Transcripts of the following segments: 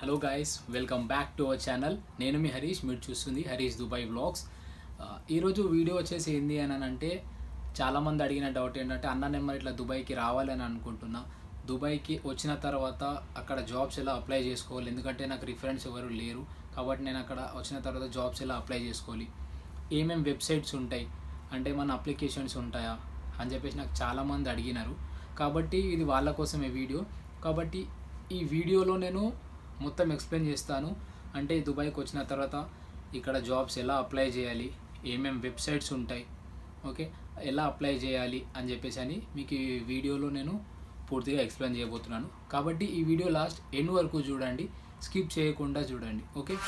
hello guys welcome back to our channel నేను మీ హరీష్ మీరు చూస్తుంది హరీష్ దుబాయ్ వ్లాగ్స్ ఈరోజు వీడియో వచ్చేసి ఏంది అని అంటే చాలామంది అడిగిన డౌట్ ఏంటంటే అన్న నేను మరి ఇట్లా దుబాయ్కి రావాలని అనుకుంటున్నా దుబాయ్కి వచ్చిన తర్వాత అక్కడ జాబ్స్ ఎలా అప్లై చేసుకోవాలి ఎందుకంటే నాకు రిఫరెన్స్ ఎవరు లేరు కాబట్టి నేను అక్కడ వచ్చిన తర్వాత జాబ్స్ ఎలా అప్లై చేసుకోవాలి ఏమేం వెబ్సైట్స్ ఉంటాయి అంటే మన అప్లికేషన్స్ ఉంటాయా అని చెప్పేసి నాకు చాలామంది అడిగినారు కాబట్టి ఇది వాళ్ళ కోసమే వీడియో కాబట్టి ఈ వీడియోలో నేను మొత్తం ఎక్స్ప్లెయిన్ చేస్తాను అంటే దుబాయ్కి వచ్చిన తర్వాత ఇక్కడ జాబ్స్ ఎలా అప్లై చేయాలి ఏమేం వెబ్సైట్స్ ఉంటాయి ఓకే ఎలా అప్లై చేయాలి అని చెప్పేసి అని మీకు ఈ వీడియోలో నేను పూర్తిగా ఎక్స్ప్లెయిన్ చేయబోతున్నాను కాబట్టి ఈ వీడియో లాస్ట్ ఎండ్ వరకు చూడండి స్కిప్ చేయకుండా చూడండి ఓకే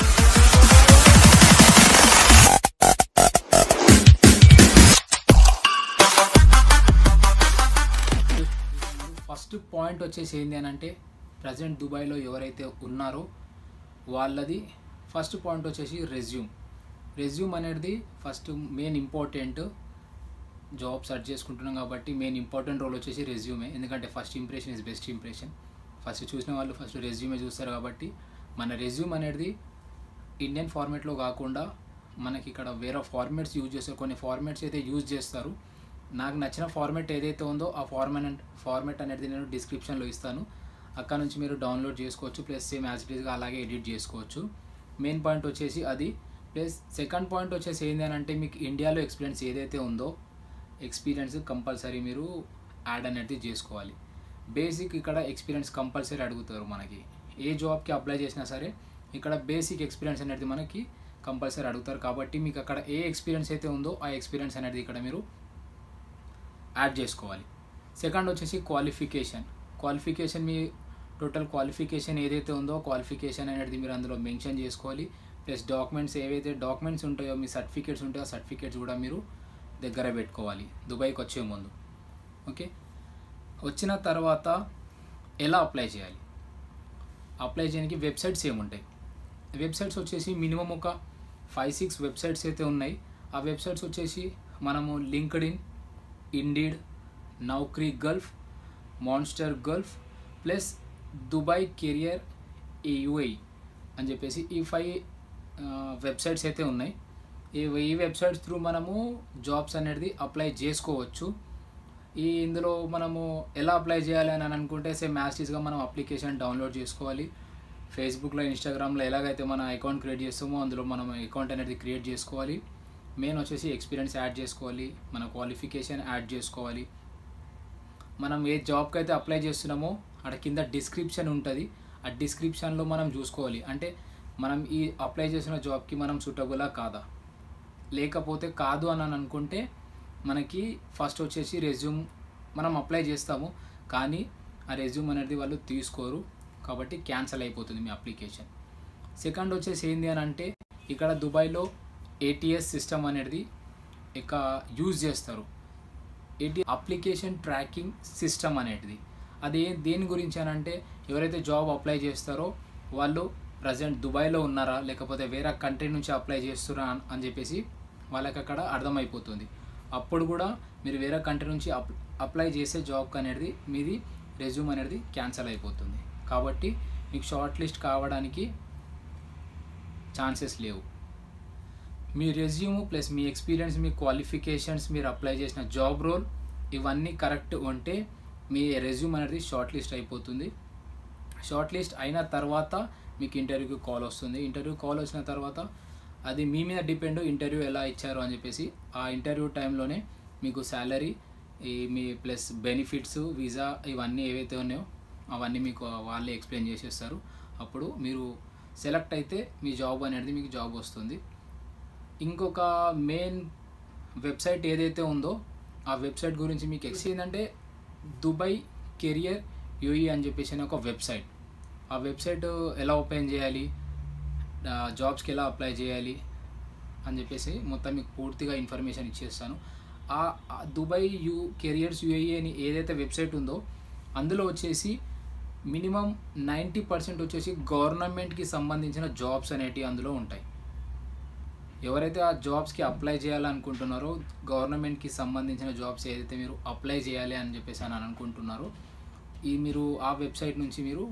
ఫస్ట్ పాయింట్ వచ్చేసి ఏంటి అని అంటే ప్రజెంట్ దుబాయ్లో ఎవరైతే ఉన్నారో వాళ్ళది ఫస్ట్ పాయింట్ వచ్చేసి రెజ్యూమ్ రెజ్యూమ్ అనేది first main important job search చేసుకుంటున్నాం కాబట్టి మెయిన్ ఇంపార్టెంట్ రోల్ వచ్చేసి రెజ్యూమే ఎందుకంటే first impression is best impression first చూసిన వాళ్ళు ఫస్ట్ రెజ్యూమే చూస్తారు కాబట్టి మన రెజ్యూమ్ అనేది ఇండియన్ ఫార్మేట్లో కాకుండా మనకి ఇక్కడ వేరే ఫార్మేట్స్ యూజ్ చేస్తారు కొన్ని ఫార్మేట్స్ అయితే యూజ్ చేస్తారు నాకు నచ్చిన ఫార్మేట్ ఏదైతే ఉందో ఆ ఫార్మేట్ ఫార్మేట్ అనేది నేను డిస్క్రిప్షన్లో ఇస్తాను అక్కడ నుంచి మీరు డౌన్లోడ్ చేసుకోవచ్చు ప్లస్ సేమ్ యాజ్ ఇట్ ఈస్గా అలాగే ఎడిట్ చేసుకోవచ్చు మెయిన్ పాయింట్ వచ్చేసి అది ప్లస్ సెకండ్ పాయింట్ వచ్చేసి ఏంటి అని అంటే మీకు ఇండియాలో ఎక్స్పీరియన్స్ ఏదైతే ఉందో ఎక్స్పీరియన్స్ కంపల్సరీ మీరు యాడ్ అనేది చేసుకోవాలి బేసిక్ ఇక్కడ ఎక్స్పీరియన్స్ కంపల్సరీ అడుగుతారు మనకి ఏ జాబ్కి అప్లై చేసినా సరే ఇక్కడ బేసిక్ ఎక్స్పీరియన్స్ అనేది మనకి కంపల్సరీ అడుగుతారు కాబట్టి మీకు అక్కడ ఏ ఎక్స్పీరియన్స్ అయితే ఉందో ఆ ఎక్స్పీరియన్స్ అనేది ఇక్కడ మీరు యాడ్ చేసుకోవాలి సెకండ్ వచ్చేసి క్వాలిఫికేషన్ క్వాలిఫికేషన్ మీ టోటల్ క్వాలిఫికేషన్ ఏదైతే ఉందో క్వాలిఫికేషన్ అనేది మీరు అందులో మెన్షన్ చేసుకోవాలి ప్లస్ డాక్యుమెంట్స్ ఏవైతే డాక్యుమెంట్స్ ఉంటాయో మీ సర్టిఫికేట్స్ ఉంటాయో ఆ సర్టిఫికేట్స్ కూడా మీరు దగ్గర పెట్టుకోవాలి దుబాయ్కి వచ్చే ముందు ఓకే వచ్చిన తర్వాత ఎలా అప్లై చేయాలి అప్లై చేయడానికి వెబ్సైట్స్ ఏముంటాయి వెబ్సైట్స్ వచ్చేసి మినిమం ఒక ఫైవ్ సిక్స్ వెబ్సైట్స్ అయితే ఉన్నాయి ఆ వెబ్సైట్స్ వచ్చేసి మనము LinkedIn Indeed Naukri Gulf Monster Gulf plus Dubai career UI అని చెప్పేసి ఈ ఫైవ్ వెబ్సైట్స్ అయితే ఉన్నాయి ఈ ఈ వెబ్సైట్స్ త్రూ మనము జాబ్స్ అనేది అప్లై చేసుకోవచ్చు ఈ ఇందులో మనము ఎలా అప్లై చేయాలి అని అనుకుంటే సేమ్ మ్యాస్టీస్గా మనం అప్లికేషన్ డౌన్లోడ్ చేసుకోవాలి ఫేస్బుక్లో ఇన్స్టాగ్రామ్లో ఎలాగైతే మన అకౌంట్ క్రియేట్ చేస్తామో అందులో మనం అకౌంట్ అనేది క్రియేట్ చేసుకోవాలి మెయిన్ వచ్చేసి ఎక్స్పీరియన్స్ యాడ్ చేసుకోవాలి మన క్వాలిఫికేషన్ యాడ్ చేసుకోవాలి మనం ఏ జాబ్కి అయితే అప్లై చేస్తున్నామో అక్కడ కింద డిస్క్రిప్షన్ ఉంటుంది ఆ డిస్క్రిప్షన్లో మనం చూసుకోవాలి అంటే మనం ఈ అప్లై చేసిన జాబ్కి మనం సూటబులా కాదా లేకపోతే కాదు అని అనుకుంటే మనకి ఫస్ట్ వచ్చేసి రెజ్యూమ్ మనం అప్లై చేస్తాము కానీ ఆ రెజ్యూమ్ అనేది వాళ్ళు తీసుకోరు కాబట్టి క్యాన్సిల్ అయిపోతుంది మీ అప్లికేషన్ సెకండ్ వచ్చేసి ఏంది అని అంటే ఇక్కడ దుబాయ్లో ఏటీఎస్ సిస్టమ్ అనేది ఇక యూజ్ చేస్తారు ఏటీ అప్లికేషన్ ట్రాకింగ్ సిస్టమ్ అనేది అది దేని గురించి అని అంటే ఎవరైతే జాబ్ అప్లై చేస్తారో వాళ్ళు ప్రజెంట్ దుబాయ్లో ఉన్నారా లేకపోతే వేరే కంట్రీ నుంచి అప్లై చేస్తున్నారా అని చెప్పేసి వాళ్ళకి అక్కడ అర్థమైపోతుంది అప్పుడు కూడా మీరు వేరే కంట్రీ నుంచి అప్ అప్లై చేసే జాబ్ అనేది మీది రెజ్యూమ్ అనేది క్యాన్సిల్ అయిపోతుంది కాబట్టి మీకు షార్ట్ లిస్ట్ కావడానికి ఛాన్సెస్ లేవు మీ రెజ్యూమ్ ప్లస్ మీ ఎక్స్పీరియన్స్ మీ క్వాలిఫికేషన్స్ మీరు అప్లై చేసిన జాబ్ రోల్ ఇవన్నీ కరెక్ట్ ఉంటే మీ రెజ్యూమ్ అనేది షార్ట్ లిస్ట్ అయిపోతుంది షార్ట్ లిస్ట్ అయిన తర్వాత మీకు ఇంటర్వ్యూకి కాల్ వస్తుంది ఇంటర్వ్యూ కాల్ వచ్చిన తర్వాత అది మీ మీద డిపెండ్ ఇంటర్వ్యూ ఎలా ఇచ్చారు అని చెప్పేసి ఆ ఇంటర్వ్యూ టైంలోనే మీకు శాలరీ ఈ మీ ప్లస్ బెనిఫిట్స్ వీసా ఇవన్నీ ఏవైతే ఉన్నాయో అవన్నీ మీకు వాళ్ళే ఎక్స్ప్లెయిన్ చేసేస్తారు అప్పుడు మీరు సెలెక్ట్ అయితే మీ జాబ్ అనేది మీకు జాబ్ వస్తుంది ఇంకొక మెయిన్ వెబ్సైట్ ఏదైతే ఉందో ఆ వెబ్సైట్ గురించి మీకు ఎక్స్ ఏంటంటే దుబాయ్ కెరియర్ యూఈ అని చెప్పేసి ఒక వెబ్సైట్ ఆ వెబ్సైట్ ఎలా ఓపెన్ చేయాలి జాబ్స్కి ఎలా అప్లై చేయాలి అని చెప్పేసి మొత్తం మీకు పూర్తిగా ఇన్ఫర్మేషన్ ఇచ్చేస్తాను ఆ దుబాయ్ యూ కెరియర్స్ యూఏఈ అని ఏదైతే వెబ్సైట్ ఉందో అందులో వచ్చేసి మినిమం నైంటీ పర్సెంట్ వచ్చేసి గవర్నమెంట్కి సంబంధించిన జాబ్స్ అనేటివి అందులో ఉంటాయి ఎవరైతే ఆ జాబ్స్కి అప్లై చేయాలనుకుంటున్నారో గవర్నమెంట్కి సంబంధించిన జాబ్స్ ఏదైతే మీరు అప్లై చేయాలి అని చెప్పేసి అని అనుకుంటున్నారో ఈ మీరు ఆ వెబ్సైట్ నుంచి మీరు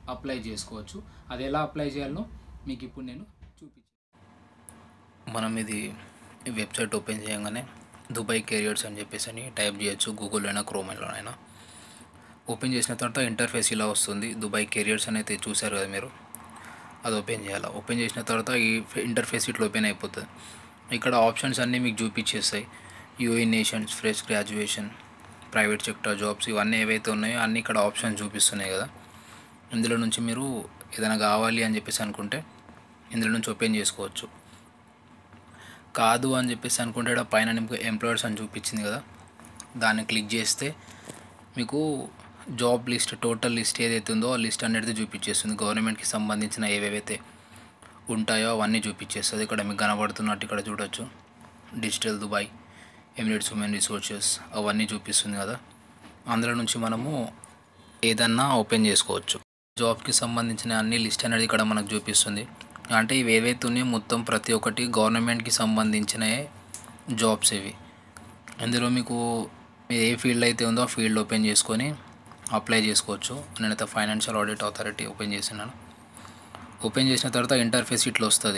అప్లై చేసుకోవచ్చు అది ఎలా అప్లై చేయాలనో మీకు ఇప్పుడు నేను చూపించాను మనం ఇది ఈ వెబ్సైట్ ఓపెన్ చేయగానే దుబాయ్ కెరియర్స్ అని చెప్పేసి అని టైప్ చేయొచ్చు గూగుల్లో అయినా క్రోమ్లోనైనా ఓపెన్ చేసిన తర్వాత ఇంటర్ఫేస్ ఇలా వస్తుంది దుబాయ్ కెరియర్స్ అని అయితే చూసారు కదా మీరు అది ఓపెన్ చేయాలి ఓపెన్ చేసిన తర్వాత ఈ ఇంటర్ఫేస్ ఇట్లా ఓపెన్ అయిపోతుంది ఇక్కడ ఆప్షన్స్ అన్నీ మీకు చూపించేస్తాయి U A nations fresh graduation private sector jobs ఇవన్నీ ఏవైతే ఉన్నాయో అన్నీ ఇక్కడ ఆప్షన్స్ చూపిస్తున్నాయి కదా ఇందులో నుంచి మీరు ఏదైనా కావాలి అని చెప్పేసి అనుకుంటే ఇందులో నుంచి ఓపెన్ చేసుకోవచ్చు కాదు అని చెప్పేసి అనుకుంటే ఇక్కడ పైన మీకు ఎంప్లాయర్స్ అని చూపించింది కదా దాన్ని క్లిక్ చేస్తే మీకు జాబ్ లిస్ట్ టోటల్ లిస్ట్ ఏదైతే ఉందో ఆ లిస్ట్ అనేది చూపించేస్తుంది గవర్నమెంట్కి సంబంధించిన ఏవేవైతే ఉంటాయో అవన్నీ చూపించేస్తుంది ఇక్కడ మీకు కనబడుతున్నట్టు ఇక్కడ చూడొచ్చు digital Dubai Emirates women resources అవన్నీ చూపిస్తుంది కదా అందులో నుంచి మనము ఏదన్నా ఓపెన్ చేసుకోవచ్చు జాబ్కి సంబంధించిన అన్ని లిస్ట్ అనేది ఇక్కడ మనకు చూపిస్తుంది అంటే ఇవి ఏవైతే ఉన్నాయో మొత్తం ప్రతి ఒక్కటి గవర్నమెంట్కి సంబంధించిన జాబ్స్ ఇవి ఇందులో మీకు ఏ ఫీల్డ్ అయితే ఉందో ఆ ఫీల్డ్ ఓపెన్ చేసుకొని అప్లై చేసుకోవచ్చు నేనైతే ఫైనాన్షియల్ ఆడిట్ అథారిటీ ఓపెన్ చేసినాను ఓపెన్ చేసిన తర్వాత ఇంటర్ఫేస్ ఇట్లా వస్తుంది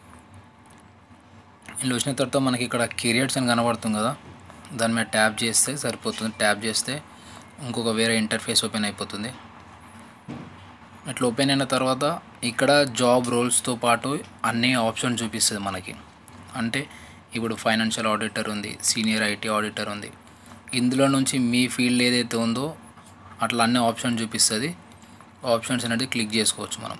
ఇట్లా వచ్చిన తర్వాత మనకి ఇక్కడ కెరియర్స్ అని కనబడుతుంది కదా దాని మీద ట్యాప్ చేస్తే సరిపోతుంది ట్యాప్ చేస్తే ఇంకొక వేరే ఇంటర్ఫేస్ ఓపెన్ అయిపోతుంది ఇట్లా ఓపెన్ అయిన తర్వాత ఇక్కడ జాబ్ రోల్స్తో పాటు అన్ని ఆప్షన్ చూపిస్తుంది మనకి అంటే ఇప్పుడు ఫైనాన్షియల్ ఆడిటర్ ఉంది సీనియర్ ఐటీ ఆడిటర్ ఉంది ఇందులో నుంచి మీ ఫీల్డ్ ఏదైతే ఉందో అట్లా అన్ని ఆప్షన్ చూపిస్తుంది ఆప్షన్స్ అనేది క్లిక్ చేసుకోవచ్చు మనం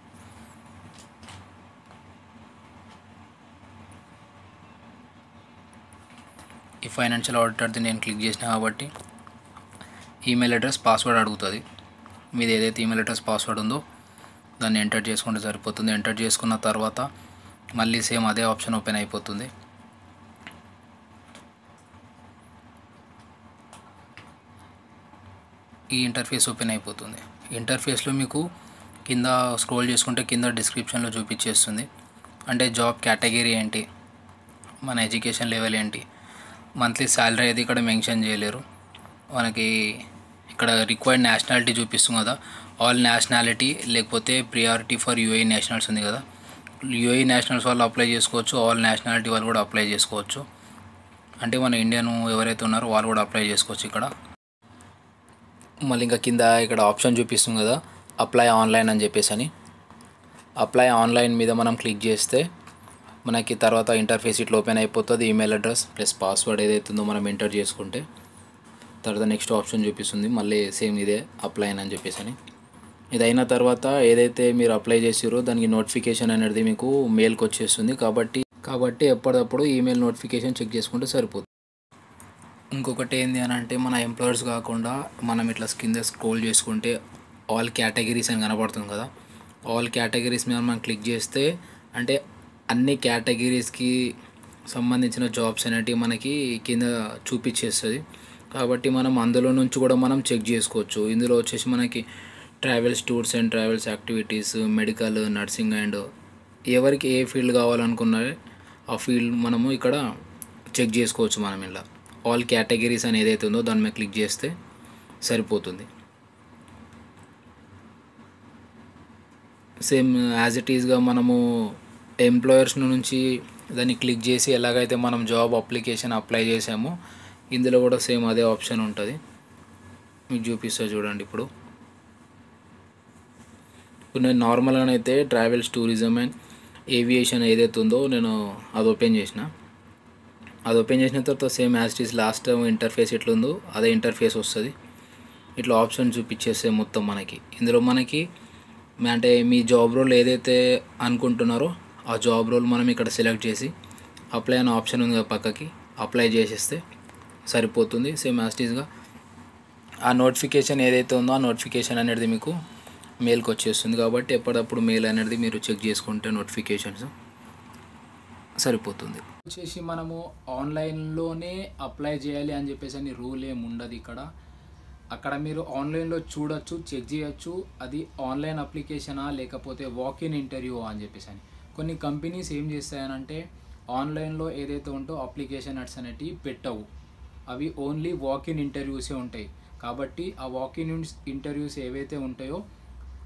ఈ ఫైనాన్షియల్ ఆడిటర్ది నేను క్లిక్ చేసిన కాబట్టి ఈమెయిల్ అడ్రస్ పాస్వర్డ్ అడుగుతుంది మీది ఏదైతే ఈమెయిల్ అడ్రస్ పాస్వర్డ్ ఉందో దాన్ని ఎంటర్ చేసుకుంటే సరిపోతుంది ఎంటర్ చేసుకున్న తర్వాత మళ్ళీ సేమ్ అదే ఆప్షన్ ఓపెన్ అయిపోతుంది ఈ ఇంటర్ఫేస్ ఓపెన్ అయిపోతుంది ఇంటర్ఫేస్లో మీకు కింద స్క్రోల్ చేసుకుంటే కింద డిస్క్రిప్షన్లో చూపించేస్తుంది అంటే జాబ్ కేటగిరీ ఏంటి మన ఎడ్యుకేషన్ లెవెల్ ఏంటి మంత్లీ శాలరీ అయితే ఇక్కడ మెన్షన్ చేయలేరు మనకి ఇక్కడ రిక్వైర్డ్ నేషనాలిటీ చూపిస్తుంది కదా ఆల్ నేషనాలిటీ లేకపోతే ప్రియారిటీ ఫర్ యూఏఈ నేషనల్స్ ఉంది కదా యూఏఈ నేషనల్స్ వాళ్ళు అప్లై చేసుకోవచ్చు ఆల్ నేషనాలిటీ వాళ్ళు కూడా అప్లై చేసుకోవచ్చు అంటే మన ఇండియన్ ఎవరైతే ఉన్నారో వాళ్ళు కూడా అప్లై చేసుకోవచ్చు ఇక్కడ మళ్ళీ ఇంకా కింద ఇక్కడ ఆప్షన్ చూపిస్తుంది కదా అప్లై ఆన్లైన్ అని చెప్పేసి అని అప్లై ఆన్లైన్ మీద మనం క్లిక్ చేస్తే మనకి తర్వాత ఇంటర్ఫేస్ ఇట్లా ఓపెన్ అయిపోతుంది ఈమెయిల్ అడ్రస్ ప్లస్ పాస్వర్డ్ ఏదైతే ఉందో మనం ఎంటర్ చేసుకుంటే తర్వాత నెక్స్ట్ ఆప్షన్ చూపిస్తుంది మళ్ళీ సేమ్ ఇదే అప్లై అని చెప్పేసి అని ఇది అయిన తర్వాత ఏదైతే మీరు అప్లై చేసిరో దానికి నోటిఫికేషన్ అనేది మీకు మెయిల్కి వచ్చేస్తుంది కాబట్టి కాబట్టి ఎప్పటికప్పుడు ఈమెయిల్ నోటిఫికేషన్ చెక్ చేసుకుంటే సరిపోతుంది ఇంకొకటి ఏంది అని అంటే మన ఎంప్లాయర్స్ కాకుండా మనం ఇట్లా కింద స్క్రోల్ చేసుకుంటే ఆల్ కేటగిరీస్ అని కనబడుతుంది కదా ఆల్ కేటగిరీస్ మీద మనం క్లిక్ చేస్తే అంటే అన్ని కేటగిరీస్కి సంబంధించిన జాబ్స్ అనేటివి మనకి కింద చూపించేస్తుంది కాబట్టి మనం అందులో నుంచి కూడా మనం చెక్ చేసుకోవచ్చు ఇందులో వచ్చేసి మనకి travels tours and travels activities medical nursing and ఎవరికి ఏ ఫీల్డ్ కావాలనుకున్నారో ఆ ఫీల్డ్ మనము ఇక్కడ చెక్ చేసుకోవచ్చు మనం ఇలా ఆల్ కేటగిరీస్ అని ఏదైతే ఉందో దాని మీద క్లిక్ చేస్తే సరిపోతుంది సేమ్ యాజ్ ఇట్ ఈస్గా మనము ఎంప్లాయర్స్ నుంచి దాన్ని క్లిక్ చేసి ఎలాగైతే మనం జాబ్ అప్లికేషన్ అప్లై చేసామో ఇందులో కూడా సేమ్ అదే ఆప్షన్ ఉంటుంది మీకు చూపిస్తా చూడండి ఇప్పుడు ఇప్పుడు నేను నార్మల్గానైతే ట్రావెల్స్ టూరిజం అండ్ ఏవియేషన్ ఏదైతే ఉందో నేను అది ఓపెన్ చేసిన అది ఓపెన్ చేసిన తర్వాత same as it is last interface ఎట్లుందో అదే ఇంటర్ఫేస్ వస్తుంది ఇట్లా ఆప్షన్ చూపించేస్తే మొత్తం మనకి ఇందులో మనకి అంటే మీ జాబ్ రోల్ ఏదైతే అనుకుంటున్నారో ఆ జాబ్ రోల్ మనం ఇక్కడ సెలెక్ట్ చేసి అప్లై అనే ఆప్షన్ ఉంది కదా పక్కకి అప్లై చేసేస్తే సరిపోతుంది సేమ్ యాస్టీస్గా ఆ నోటిఫికేషన్ ఏదైతే ఉందో ఆ నోటిఫికేషన్ అనేది మీకు మెయిల్కి వచ్చేస్తుంది కాబట్టి ఎప్పటికప్పుడు మెయిల్ అనేది మీరు చెక్ చేసుకుంటే నోటిఫికేషన్స్ సరిపోతుంది వచ్చేసి మనము ఆన్లైన్లోనే అప్లై చేయాలి అని చెప్పేసి అని రూల్ ఏమి ఉండదు ఇక్కడ అక్కడ మీరు ఆన్లైన్లో చూడొచ్చు చెక్ చేయొచ్చు అది ఆన్లైన్ అప్లికేషనా లేకపోతే వాక్ ఇన్ ఇంటర్వ్యూ అని చెప్పేసి అని కొన్ని కంపెనీస్ ఏం చేస్తాయనంటే ఆన్లైన్లో ఏదైతే ఉంటో అప్లికేషన్ అట్స్ అనేటివి పెట్టవు అవి ఓన్లీ వాక్ ఇన్ ఇంటర్వ్యూసే ఉంటాయి కాబట్టి ఆ వాక్ ఇన్ ఇంటర్వ్యూస్ ఏవైతే ఉంటాయో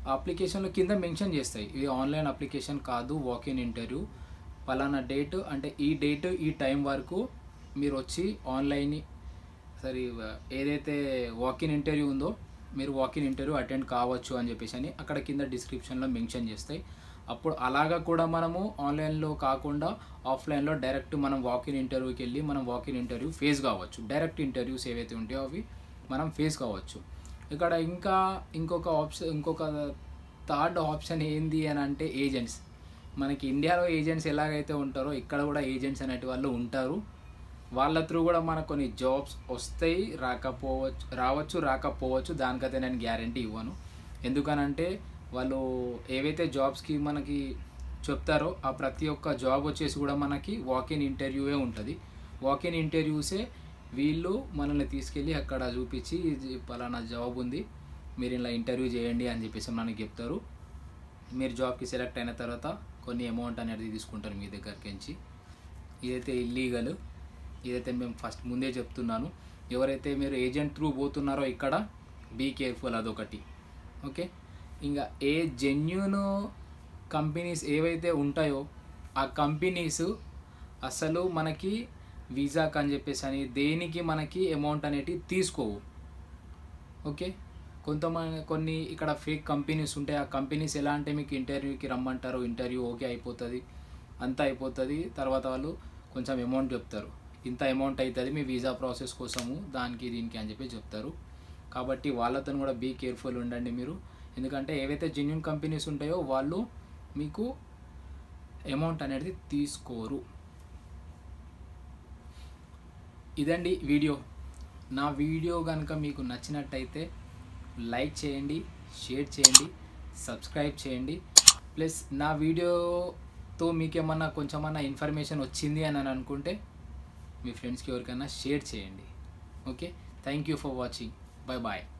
ఆ అప్లికేషన్లో కింద మెన్షన్ చేస్తాయి ఇది ఆన్లైన్ అప్లికేషన్ కాదు వాక్ ఇన్ ఇంటర్వ్యూ పలానా డేట్ అంటే ఈ డేట్ ఈ టైం వరకు మీరు వచ్చి ఆన్లైన్ సరే ఏదైతే వాక్ ఇన్ ఇంటర్వ్యూ ఉందో మీరు వాక్ ఇన్ ఇంటర్వ్యూ అటెండ్ కావచ్చు అని చెప్పేసి అని అక్కడ కింద డిస్క్రిప్షన్లో మెన్షన్ చేస్తాయి అప్పుడు అలాగా కూడా మనము ఆన్లైన్లో కాకుండా ఆఫ్లైన్లో డైరెక్ట్ మనం వాక్ ఇన్ ఇంటర్వ్యూకి వెళ్ళి మనం వాక్ ఇన్ ఇంటర్వ్యూ ఫేస్ కావచ్చు డైరెక్ట్ ఇంటర్వ్యూస్ ఏవైతే ఉంటాయో అవి మనం ఫేస్ కావచ్చు ఇక్కడ ఇంకా ఇంకొక ఆప్షన్ ఇంకొక థర్డ్ ఆప్షన్ ఏంది అని అంటే ఏజెంట్స్ మనకి ఇండియాలో ఏజెంట్స్ ఎలాగైతే ఉంటారో ఇక్కడ కూడా ఏజెంట్స్ అనేటి వాళ్ళు ఉంటారు వాళ్ళ త్రూ కూడా మనకు కొన్ని జాబ్స్ వస్తాయి రాకపోవచ్చు రావచ్చు రాకపోవచ్చు దానికైతే నేను గ్యారంటీ ఇవ్వను ఎందుకనంటే వాళ్ళు ఏవైతే జాబ్స్కి మనకి చెప్తారో ఆ ప్రతి ఒక్క జాబ్ వచ్చేసి కూడా మనకి వాక్ ఇన్ ఇంటర్వ్యూవే ఉంటుంది వాక్ ఇన్ ఇంటర్వ్యూసే వీళ్ళు మనల్ని తీసుకెళ్ళి అక్కడ చూపించి ఇది పలానా జాబ్ ఉంది మీరు ఇలా ఇంటర్వ్యూ చేయండి అని చెప్పేసి మనకి చెప్తారు మీరు జాబ్కి సెలెక్ట్ అయిన తర్వాత కొన్ని అమౌంట్ అనేది తీసుకుంటారు మీ దగ్గరికి నుంచి ఇదైతే ఇల్లీగల్ ఇదైతే మేము ఫస్ట్ ముందే చెప్తున్నాను ఎవరైతే మీరు ఏజెంట్ త్రూ పోతున్నారో ఇక్కడ బీ కేర్ఫుల్ అదొకటి ఓకే ఇంకా ఏ జెన్యున్ కంపెనీస్ ఏవైతే ఉంటాయో ఆ కంపెనీస్ అసలు మనకి వీసాకి అని చెప్పేసి అని దేనికి మనకి అమౌంట్ అనేటివి తీసుకోవు ఓకే కొంతమంది కొన్ని ఇక్కడ ఫేక్ కంపెనీస్ ఉంటాయి ఆ కంపెనీస్ ఎలా అంటే మీకు ఇంటర్వ్యూకి రమ్మంటారు ఇంటర్వ్యూ ఓకే అయిపోతుంది అంతా అయిపోతుంది తర్వాత వాళ్ళు కొంచెం అమౌంట్ చెప్తారు ఇంత అమౌంట్ అవుతుంది మీ వీసా ప్రాసెస్ కోసము దానికి దీనికి అని చెప్పి చెప్తారు కాబట్టి వాళ్ళతో కూడా బీ కేర్ఫుల్ ఉండండి మీరు ఎందుకంటే ఏవైతే జెన్యున్ కంపెనీస్ ఉంటాయో వాళ్ళు మీకు అమౌంట్ అనేది తీసుకోరు ఇదండి వీడియో నా వీడియో కనుక మీకు నచ్చినట్టయితే లైక్ చేయండి షేర్ చేయండి సబ్స్క్రైబ్ చేయండి ప్లస్ నా వీడియోతో మీకేమన్నా కొంచెమన్నా ఇన్ఫర్మేషన్ వచ్చింది అని అని అనుకుంటే మీ ఫ్రెండ్స్కి ఎవరికైనా షేర్ చేయండి okay thank you for watching bye bye